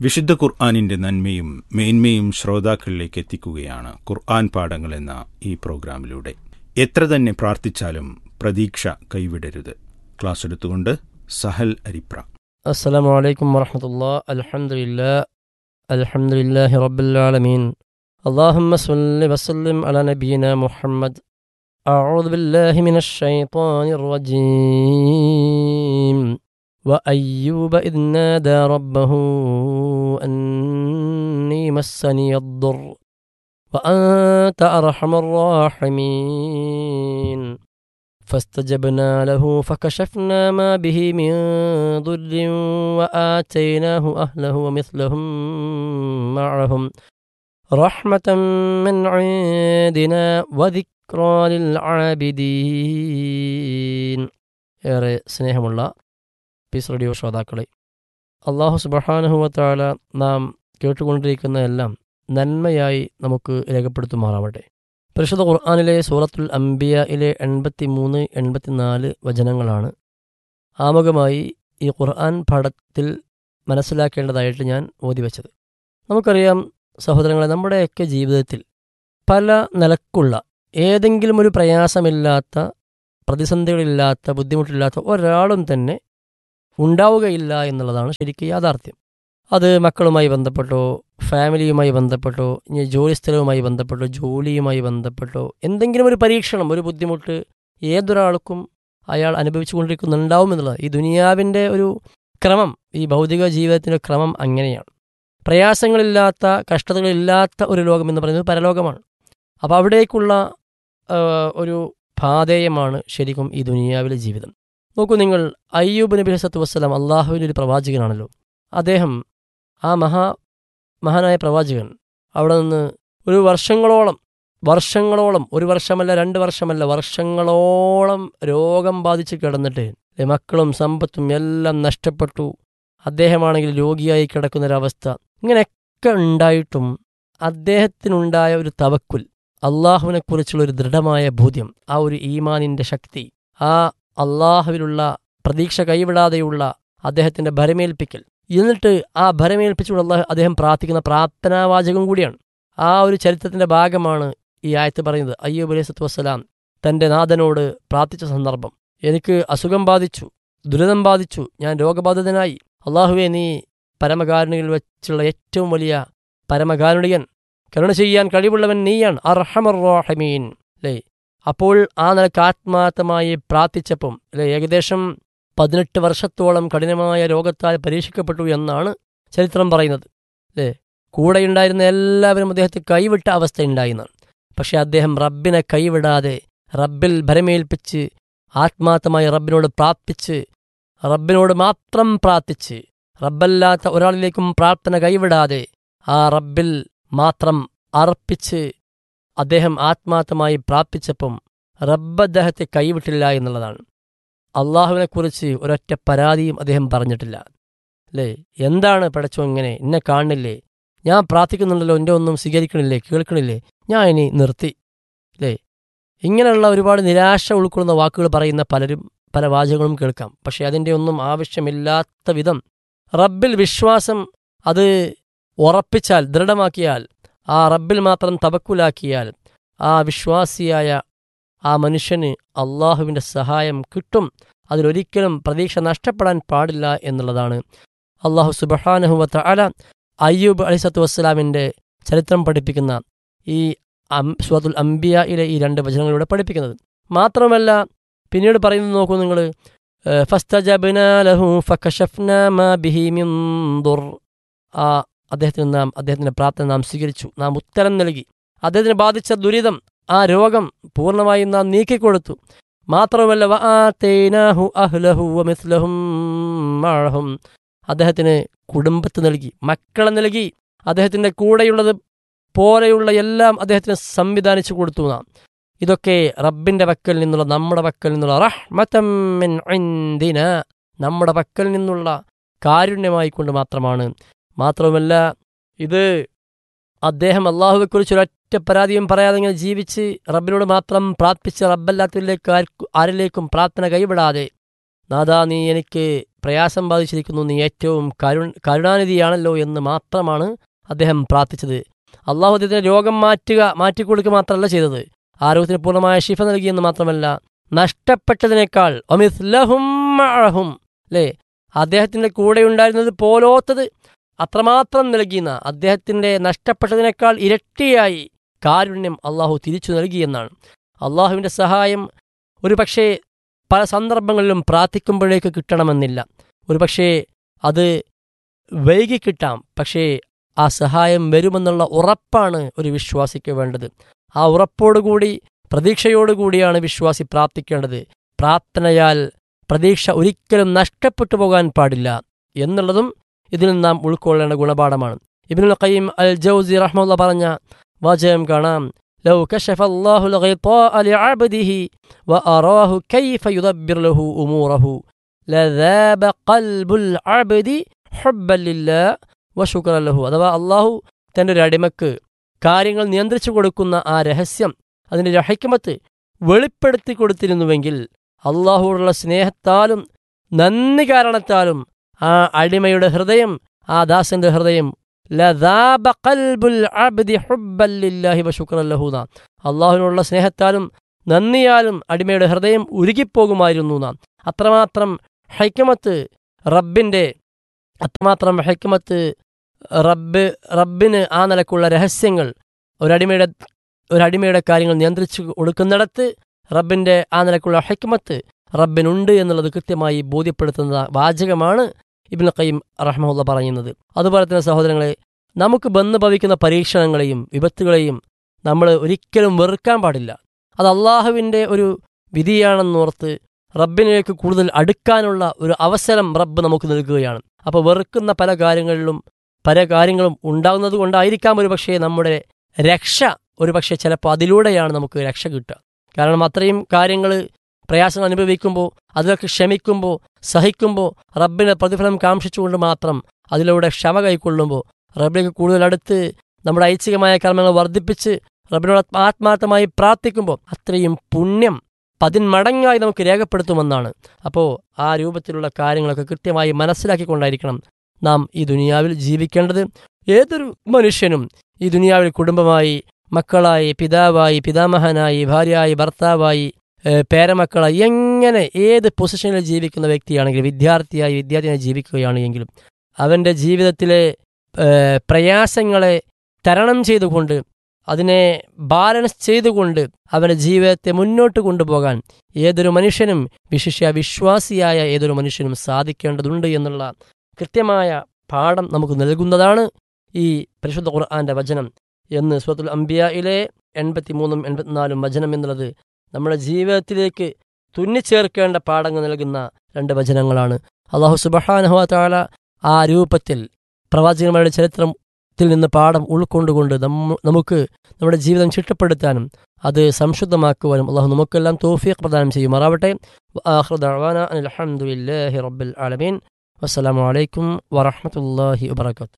വിശുദ്ധ ഖുർആാനിന്റെ നന്മയും മേന്മയും ശ്രോതാക്കളിലേക്ക് എത്തിക്കുകയാണ് ഖുർആൻ പാഠങ്ങൾ എന്ന ഈ പ്രോഗ്രാമിലൂടെ എത്ര തന്നെ പ്രാർത്ഥിച്ചാലും പ്രതീക്ഷ കൈവിടരുത് ക്ലാസ് എടുത്തുകൊണ്ട് സഹൽ അരിപ്ര السلام عليكم ورحمة الله الحمد لله الحمد لله رب العالمين اللهم صل وسلم على نبينا محمد أعوذ بالله من الشيطان الرجيم وأيوب إذ نادى ربه أني مسني الضر وأنت أرحم الراحمين فاستجبنا له فكشفنا ما به من ضر وآتيناه أهله ومثلهم معهم رحمة من عندنا وذكرى للعابدين ഏറെ സ്നേഹമുള്ള പീസ് റേഡിയോ ശ്രോതാക്കളെ അള്ളാഹു സുബഹാനുഹുവത്താല നാം കേട്ടുകൊണ്ടിരിക്കുന്ന എല്ലാം നന്മയായി നമുക്ക് രേഖപ്പെടുത്തുമാറാവട്ടെ പരിശുദ്ധ ഖുർആാനിലെ സൂറത്തുൽ അംബിയയിലെ എൺപത്തി മൂന്ന് എൺപത്തിനാല് വചനങ്ങളാണ് ആമുഖമായി ഈ ഖുർആൻ പാഠത്തിൽ മനസ്സിലാക്കേണ്ടതായിട്ട് ഞാൻ ഓതിവെച്ചത് നമുക്കറിയാം സഹോദരങ്ങളെ നമ്മുടെയൊക്കെ ജീവിതത്തിൽ പല നിലക്കുള്ള ഏതെങ്കിലും ഒരു പ്രയാസമില്ലാത്ത പ്രതിസന്ധികളില്ലാത്ത ബുദ്ധിമുട്ടില്ലാത്ത ഒരാളും തന്നെ ഉണ്ടാവുകയില്ല എന്നുള്ളതാണ് ശരിക്കും യാഥാർത്ഥ്യം അത് മക്കളുമായി ബന്ധപ്പെട്ടോ ഫാമിലിയുമായി ബന്ധപ്പെട്ടോ ഇനി ജോലിസ്ഥലവുമായി ബന്ധപ്പെട്ടോ ജോലിയുമായി ബന്ധപ്പെട്ടോ എന്തെങ്കിലും ഒരു പരീക്ഷണം ഒരു ബുദ്ധിമുട്ട് ഏതൊരാൾക്കും അയാൾ അനുഭവിച്ചു കൊണ്ടിരിക്കുന്നുണ്ടാവും എന്നുള്ളത് ഈ ദുനിയാവിൻ്റെ ഒരു ക്രമം ഈ ഭൗതിക ജീവിതത്തിൻ്റെ ക്രമം അങ്ങനെയാണ് പ്രയാസങ്ങളില്ലാത്ത കഷ്ടതകളില്ലാത്ത ഒരു ലോകം എന്ന് പറയുന്നത് പരലോകമാണ് അപ്പോൾ അവിടേക്കുള്ള ഒരു പാതേയമാണ് ശരിക്കും ഈ ദുനിയാവിലെ ജീവിതം നോക്കൂ നിങ്ങൾ അയ്യൂബ് നബി സത്തു വസ്സലാം അള്ളാഹുവിൻ്റെ ഒരു പ്രവാചകനാണല്ലോ അദ്ദേഹം ആ മഹാ മഹാനായ പ്രവാചകൻ അവിടെ നിന്ന് ഒരു വർഷങ്ങളോളം വർഷങ്ങളോളം ഒരു വർഷമല്ല രണ്ട് വർഷമല്ല വർഷങ്ങളോളം രോഗം ബാധിച്ച് കിടന്നിട്ട് മക്കളും സമ്പത്തും എല്ലാം നഷ്ടപ്പെട്ടു അദ്ദേഹമാണെങ്കിൽ രോഗിയായി കിടക്കുന്നൊരവസ്ഥ ഇങ്ങനെയൊക്കെ ഉണ്ടായിട്ടും അദ്ദേഹത്തിനുണ്ടായ ഒരു തവക്കുൽ അള്ളാഹുവിനെക്കുറിച്ചുള്ള ഒരു ദൃഢമായ ബോധ്യം ആ ഒരു ഈമാനിൻ്റെ ശക്തി ആ അള്ളാഹുവിലുള്ള പ്രതീക്ഷ കൈവിടാതെയുള്ള അദ്ദേഹത്തിൻ്റെ ഭരമേൽപ്പിക്കൽ എന്നിട്ട് ആ ഭരമേൽപ്പിച്ചുകൊണ്ട് അള്ളാഹു അദ്ദേഹം പ്രാർത്ഥിക്കുന്ന പ്രാർത്ഥനാവാചകം കൂടിയാണ് ആ ഒരു ചരിത്രത്തിന്റെ ഭാഗമാണ് ഈ ആയത്ത് പറയുന്നത് അയ്യൂബ് അലൈഹി സ്വത്ത് വസ്സലാം തന്റെ നാഥനോട് പ്രാർത്ഥിച്ച സന്ദർഭം എനിക്ക് അസുഖം ബാധിച്ചു ദുരിതം ബാധിച്ചു ഞാൻ രോഗബാധിതനായി അള്ളാഹുവെ നീ പരമകാരുണികൾ വെച്ചുള്ള ഏറ്റവും വലിയ പരമകാരുണികൻ കരുണ ചെയ്യാൻ കഴിവുള്ളവൻ നീയാണ് അർഹമർ റോഹമീൻ അല്ലേ അപ്പോൾ ആ നിലക്ക് ആത്മാർത്ഥമായി പ്രാർത്ഥിച്ചപ്പം അല്ലെ ഏകദേശം പതിനെട്ട് വർഷത്തോളം കഠിനമായ രോഗത്താൽ പരീക്ഷിക്കപ്പെട്ടു എന്നാണ് ചരിത്രം പറയുന്നത് അല്ലേ കൂടെയുണ്ടായിരുന്ന എല്ലാവരും അദ്ദേഹത്തെ കൈവിട്ട അവസ്ഥയുണ്ടായിരുന്നാണ് പക്ഷെ അദ്ദേഹം റബ്ബിനെ കൈവിടാതെ റബ്ബിൽ ഭരമേൽപ്പിച്ച് ആത്മാർത്ഥമായി റബ്ബിനോട് പ്രാർത്ഥിച്ച് റബ്ബിനോട് മാത്രം പ്രാർത്ഥിച്ച് റബ്ബല്ലാത്ത ഒരാളിലേക്കും പ്രാർത്ഥന കൈവിടാതെ ആ റബ്ബിൽ മാത്രം അർപ്പിച്ച് അദ്ദേഹം ആത്മാർത്ഥമായി പ്രാർത്ഥിച്ചപ്പം റബ്ബ് അദ്ദേഹത്തെ കൈവിട്ടില്ല എന്നുള്ളതാണ് അള്ളാഹുവിനെക്കുറിച്ച് ഒരൊറ്റ പരാതിയും അദ്ദേഹം പറഞ്ഞിട്ടില്ല അല്ലേ എന്താണ് പടച്ചോ ഇങ്ങനെ എന്നെ കാണുന്നില്ലേ ഞാൻ പ്രാർത്ഥിക്കുന്നുണ്ടല്ലോ എൻ്റെ ഒന്നും സ്വീകരിക്കണില്ലേ കേൾക്കണില്ലേ ഞാൻ ഇനി നിർത്തി അല്ലേ ഇങ്ങനെയുള്ള ഒരുപാട് നിരാശ ഉൾക്കൊള്ളുന്ന വാക്കുകൾ പറയുന്ന പലരും പല വാചകങ്ങളും കേൾക്കാം പക്ഷേ അതിൻ്റെ ഒന്നും ആവശ്യമില്ലാത്ത വിധം റബ്ബിൽ വിശ്വാസം അത് ഉറപ്പിച്ചാൽ ദൃഢമാക്കിയാൽ ആ റബ്ബിൽ മാത്രം തവക്കുലാക്കിയാൽ ആ വിശ്വാസിയായ ആ മനുഷ്യന് അള്ളാഹുവിൻ്റെ സഹായം കിട്ടും അതിലൊരിക്കലും പ്രതീക്ഷ നഷ്ടപ്പെടാൻ പാടില്ല എന്നുള്ളതാണ് അള്ളാഹു സുബഹാനഹുവത്ത അല അയ്യൂബ് അലിസത്തു വസ്സലാമിൻ്റെ ചരിത്രം പഠിപ്പിക്കുന്ന ഈ സുഹത്തുൽ അംബിയയിലെ ഈ രണ്ട് വചനങ്ങളിലൂടെ പഠിപ്പിക്കുന്നത് മാത്രമല്ല പിന്നീട് പറയുന്നത് നോക്കൂ നിങ്ങൾ ആ അദ്ദേഹത്തിന് നാം അദ്ദേഹത്തിൻ്റെ പ്രാർത്ഥന നാം സ്വീകരിച്ചു നാം ഉത്തരം നൽകി അദ്ദേഹത്തിന് ബാധിച്ച ദുരിതം ആ രോഗം പൂർണ്ണമായും നാം നീക്കിക്കൊടുത്തു മാത്രമല്ല അദ്ദേഹത്തിന് കുടുംബത്ത് നൽകി മക്കളെ നൽകി അദ്ദേഹത്തിൻ്റെ കൂടെയുള്ളത് പോലെയുള്ള എല്ലാം അദ്ദേഹത്തിന് സംവിധാനിച്ചു കൊടുത്തു നാം ഇതൊക്കെ റബ്ബിന്റെ പക്കൽ നിന്നുള്ള നമ്മുടെ പക്കൽ നിന്നുള്ള റഹ്മത്തമ്മിൻ ഇന്ദിന നമ്മുടെ പക്കൽ നിന്നുള്ള കാരുണ്യമായിക്കൊണ്ട് മാത്രമാണ് മാത്രവുമല്ല ഇത് അദ്ദേഹം അള്ളാഹുവെക്കുറിച്ച് ഒരൊറ്റ പരാതിയും പറയാതെ ഇങ്ങനെ ജീവിച്ച് റബ്ബിനോട് മാത്രം പ്രാർത്ഥിച്ച് റബ്ബല്ലാത്തവരിലേക്ക് ആർക്കു- ആരിലേക്കും പ്രാർത്ഥന കൈവിടാതെ നാദാ നീ എനിക്ക് പ്രയാസം ബാധിച്ചിരിക്കുന്നു നീ ഏറ്റവും കരു കരുണാനിധിയാണല്ലോ എന്ന് മാത്രമാണ് അദ്ദേഹം പ്രാർത്ഥിച്ചത് അള്ളാഹു അദ്ദേഹത്തിന് രോഗം മാറ്റുക മാറ്റിക്കൊടുക്കുക മാത്രമല്ല ചെയ്തത് ആരോഗ്യത്തിന് പൂർണ്ണമായ ശിഫ നൽകിയെന്ന് മാത്രമല്ല നഷ്ടപ്പെട്ടതിനേക്കാൾ ഒമിസ്ലഹും മഅഹും അല്ലേ അദ്ദേഹത്തിൻ്റെ കൂടെ ഉണ്ടായിരുന്നത് പോലോത്തത് അത്രമാത്രം നൽകിയെന്ന അദ്ദേഹത്തിൻ്റെ നഷ്ടപ്പെട്ടതിനേക്കാൾ ഇരട്ടിയായി കാരുണ്യം അള്ളാഹു തിരിച്ചു നൽകിയെന്നാണ് അള്ളാഹുവിൻ്റെ സഹായം ഒരു പക്ഷേ പല സന്ദർഭങ്ങളിലും പ്രാർത്ഥിക്കുമ്പോഴേക്ക് കിട്ടണമെന്നില്ല ഒരു പക്ഷേ അത് വൈകി കിട്ടാം പക്ഷേ ആ സഹായം വരുമെന്നുള്ള ഉറപ്പാണ് ഒരു വിശ്വാസിക്ക് വേണ്ടത് ആ ഉറപ്പോടുകൂടി പ്രതീക്ഷയോടുകൂടിയാണ് വിശ്വാസി പ്രാർത്ഥിക്കേണ്ടത് പ്രാർത്ഥനയാൽ പ്രതീക്ഷ ഒരിക്കലും നഷ്ടപ്പെട്ടു പോകാൻ പാടില്ല എന്നുള്ളതും ഇതിൽ നാം ഉൾക്കൊള്ളേണ്ട ഗുണപാഠമാണ് ഇബിനുൽ ഖയ്യിം അൽ ജൗസി റഹ്മുള്ള പറഞ്ഞ വാചകം കാണാം ലൗ കശഫ അല്ലാഹു الغطاء لعبده وأراه كيف يدبر له أموره لذاب قلب العبد حبا لله وشكرا له അഥവാ അള്ളാഹു തൻ്റെ ഒരു അടിമക്ക് കാര്യങ്ങൾ നിയന്ത്രിച്ചു കൊടുക്കുന്ന ആ രഹസ്യം അതിൻ്റെ രഹയ്ക്കമത്ത് വെളിപ്പെടുത്തി കൊടുത്തിരുന്നുവെങ്കിൽ അള്ളാഹുവോടുള്ള സ്നേഹത്താലും നന്ദി കാരണത്താലും ആ അടിമയുടെ ഹൃദയം ആ ദാസന്റെ ഹൃദയം ലദാബ ഖൽബുൽ അബ്ദി ഹുബ്ബൻ ലില്ലാഹി വശുക്രൻ ലഹൂന അള്ളാഹുവിനോടുള്ള സ്നേഹത്താലും നന്ദിയാലും അടിമയുടെ ഹൃദയം ഉരുകിപ്പോകുമായിരുന്നു നാം അത്രമാത്രം ഹൈക്കമത്ത് റബ്ബിൻ്റെ അത്രമാത്രം ഹൈക്കമത്ത് റബ്ബ് റബ്ബിന് ആ നിലക്കുള്ള രഹസ്യങ്ങൾ ഒരടിമയുടെ ഒരടിമയുടെ കാര്യങ്ങൾ നിയന്ത്രിച്ചു കൊടുക്കുന്നിടത്ത് റബ്ബിൻ്റെ ആ നിലക്കുള്ള ഹൈക്കമത്ത് റബ്ബിനുണ്ട് എന്നുള്ളത് കൃത്യമായി ബോധ്യപ്പെടുത്തുന്ന വാചകമാണ് ഇബിൻ ഖയ്യം റഹ്മുള്ള പറയുന്നത് അതുപോലെ തന്നെ സഹോദരങ്ങളെ നമുക്ക് ബന്ധ ഭവിക്കുന്ന പരീക്ഷണങ്ങളെയും വിപത്തുകളെയും നമ്മൾ ഒരിക്കലും വെറുക്കാൻ പാടില്ല അത് അള്ളാഹുവിൻ്റെ ഒരു വിധിയാണെന്നോർത്ത് റബ്ബിലേക്ക് കൂടുതൽ അടുക്കാനുള്ള ഒരു അവസരം റബ്ബ് നമുക്ക് നൽകുകയാണ് അപ്പോൾ വെറുക്കുന്ന പല കാര്യങ്ങളിലും പല കാര്യങ്ങളും ഉണ്ടാകുന്നത് കൊണ്ടായിരിക്കാം ഒരു പക്ഷേ നമ്മുടെ രക്ഷ ഒരു പക്ഷേ ചിലപ്പോൾ അതിലൂടെയാണ് നമുക്ക് രക്ഷ കിട്ടുക കാരണം അത്രയും കാര്യങ്ങൾ പ്രയാസങ്ങൾ അനുഭവിക്കുമ്പോൾ അതിലൊക്കെ ക്ഷമിക്കുമ്പോൾ സഹിക്കുമ്പോൾ റബ്ബിൻ്റെ പ്രതിഫലം കാംക്ഷിച്ചുകൊണ്ട് മാത്രം അതിലൂടെ ക്ഷമ കൈക്കൊള്ളുമ്പോൾ റബ്ബിലേക്ക് കൂടുതൽ അടുത്ത് നമ്മുടെ ഐച്ഛികമായ കർമ്മങ്ങൾ വർദ്ധിപ്പിച്ച് റബ്ബിനോട് ആത്മാർത്ഥമായി പ്രാർത്ഥിക്കുമ്പോൾ അത്രയും പുണ്യം പതിന്മടങ്ങായി നമുക്ക് രേഖപ്പെടുത്തുമെന്നാണ് അപ്പോൾ ആ രൂപത്തിലുള്ള കാര്യങ്ങളൊക്കെ കൃത്യമായി മനസ്സിലാക്കിക്കൊണ്ടായിരിക്കണം നാം ഈ ദുനിയാവിൽ ജീവിക്കേണ്ടത് ഏതൊരു മനുഷ്യനും ഈ ദുനിയാവിൽ കുടുംബമായി മക്കളായി പിതാവായി പിതാമഹനായി ഭാര്യയായി ഭർത്താവായി പേരമക്കളായി എങ്ങനെ ഏത് പൊസിഷനിൽ ജീവിക്കുന്ന വ്യക്തിയാണെങ്കിലും വിദ്യാർത്ഥിയായി വിദ്യാർത്ഥിയായി ജീവിക്കുകയാണ് എങ്കിലും അവൻ്റെ ജീവിതത്തിലെ പ്രയാസങ്ങളെ തരണം ചെയ്തുകൊണ്ട് അതിനെ ബാലൻസ് ചെയ്തുകൊണ്ട് അവൻ്റെ ജീവിതത്തെ മുന്നോട്ട് കൊണ്ടുപോകാൻ ഏതൊരു മനുഷ്യനും വിശിഷ്യ വിശ്വാസിയായ ഏതൊരു മനുഷ്യനും സാധിക്കേണ്ടതുണ്ട് എന്നുള്ള കൃത്യമായ പാഠം നമുക്ക് നൽകുന്നതാണ് ഈ പരിശുദ്ധ ഖുർആാന്റെ വചനം എന്ന് സുഹത്തുൽ അംബിയയിലെ എൺപത്തിമൂന്നും എൺപത്തിനാലും വചനം എന്നുള്ളത് നമ്മുടെ ജീവിതത്തിലേക്ക് തുന്നിച്ചേർക്കേണ്ട പാഠങ്ങൾ നൽകുന്ന രണ്ട് വചനങ്ങളാണ് അള്ളാഹു സുബഹാനഹുവ താല ആ രൂപത്തിൽ പ്രവാചകന്മാരുടെ ചരിത്രത്തിൽ നിന്ന് പാഠം ഉൾക്കൊണ്ടുകൊണ്ട് നമുക്ക് നമ്മുടെ ജീവിതം ചിട്ടപ്പെടുത്താനും അത് സംശുദ്ധമാക്കുവാനും അള്ളാഹു നമുക്കെല്ലാം തോഫീഖ് പ്രദാനം ചെയ്യുമാറാവട്ടെ അലഹമുല്ലാഹി റബ്ബിൽ ആലമീൻ വസ്സലാമു അലൈക്കും വറഹമത്തല്ലാഹി വബർക്കാത്തു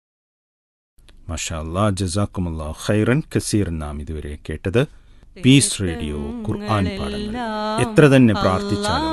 മഷാ അല്ലാ ജസാക്കുമുല്ലാ ഖൈറൻ കസീർ നാം ഇതുവരെ കേട്ടത് പീസ് റേഡിയോ ഖുർആൻ പാഠങ്ങൾ എത്ര തന്നെ പ്രാർത്ഥിച്ചാലും